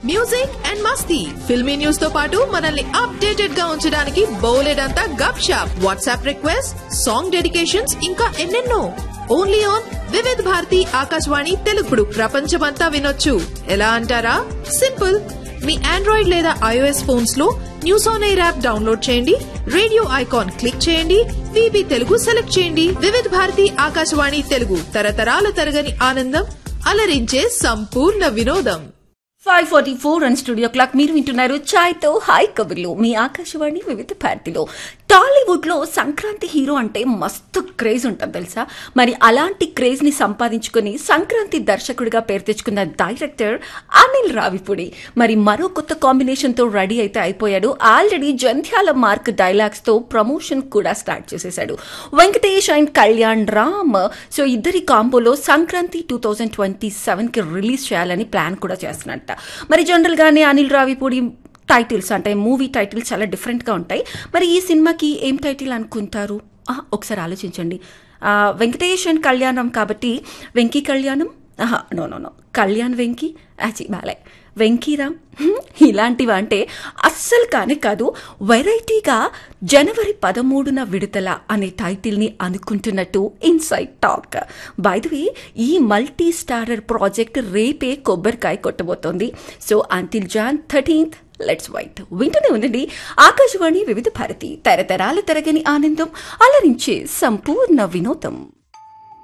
music and మస్తీ filmy news తో పాటు మనల్ని అప్డేటెడ్ గా ఉంచడానికి బౌలెడంతా గప్ షాప్ వాట్సాప్ రిక్వెస్ట్ సాంగ్ డెడికేషన్స్ ఇంకా ఎన్నెన్నో ఓన్లీ ఆన్ వివిధ్ భారతి ఆకాశవాణి తెలుగుడు ప్రపంచమంతా వినొచ్చు ఎలా అంటారా సింపుల్ మీ ఆండ్రాయిడ్ లేదా ఐఓఎస్ ఫోన్స్ లో news on air app download చేయండి రేడియో ఐకాన్ క్లిక్ చేయండి విబి తెలుగు సెలెక్ట్ చేయండి వివిధ భారతి ఆకాశవాణి తెలుగు తరతరాల తరగని ఆనందం అలరించే సంపూర్ణ వినోదం five forty four and studio clock మీరు వింటున్నారు ఛాయ్తో హాయ్ కబుర్లు మీ ఆకాశవాణి వివిధ భారతిలో టాలీవుడ్ లో సంక్రాంతి హీరో అంటే మస్తు క్రేజ్ ఉంటుంది తెలుసా మరి అలాంటి క్రేజ్ ని సంపాదించుకుని సంక్రాంతి దర్శకుడిగా పేరు తెచ్చుకున్న డైరెక్టర్ అనిల్ రావిపూడి మరి మరో కొత్త కాంబినేషన్ తో రెడీ అయితే అయిపోయాడు ఆల్రెడీ జంధ్యాల మార్క్ డైలాగ్స్ తో ప్రమోషన్ కూడా స్టార్ట్ చేసేశాడు వెంకటేష్ అండ్ కళ్యాణ్ రామ్ సో ఇద్దరి కాంబోలో Sankranti two thousand twenty seven కి రిలీజ్ చేయాలని ప్లాన్ కూడా చేస్తున్నట్ట మరి జనరల్ గానే అనిల్ రావిపూడి టైటిల్స్ అంటే మూవీ టైటిల్స్ చాలా డిఫరెంట్గా ఉంటాయి మరి ఈ సినిమాకి ఏం టైటిల్ అనుకుంటారు ఆహా, ఒకసారి ఆలోచించండి ఆ, వెంకటేష్ అండ్ కళ్యాణం కాబట్టి వెంకీ కళ్యాణం ఆహా no no no Kalyan Venky అచి బాలే వెంకీరామ్ హ్మ్, ఇలాంటివి అంటే అస్సలు కానే కాదు వెరైటీగా జనవరి పదమూడున విడుదల అనే టైటిల్ని అనుకుంటున్నట్టు inside talk by the way ఈ మల్టీ స్టారర్ ప్రాజెక్ట్ రేపే కొబ్బరికాయ కొట్టబోతోంది so until Jan thirteenth let's wait వింటూనే ఉండండి ఆకాశవాణి వివిధ భారతి తరతరాల తరగని ఆనందం అలరించే సంపూర్ణ వినోదం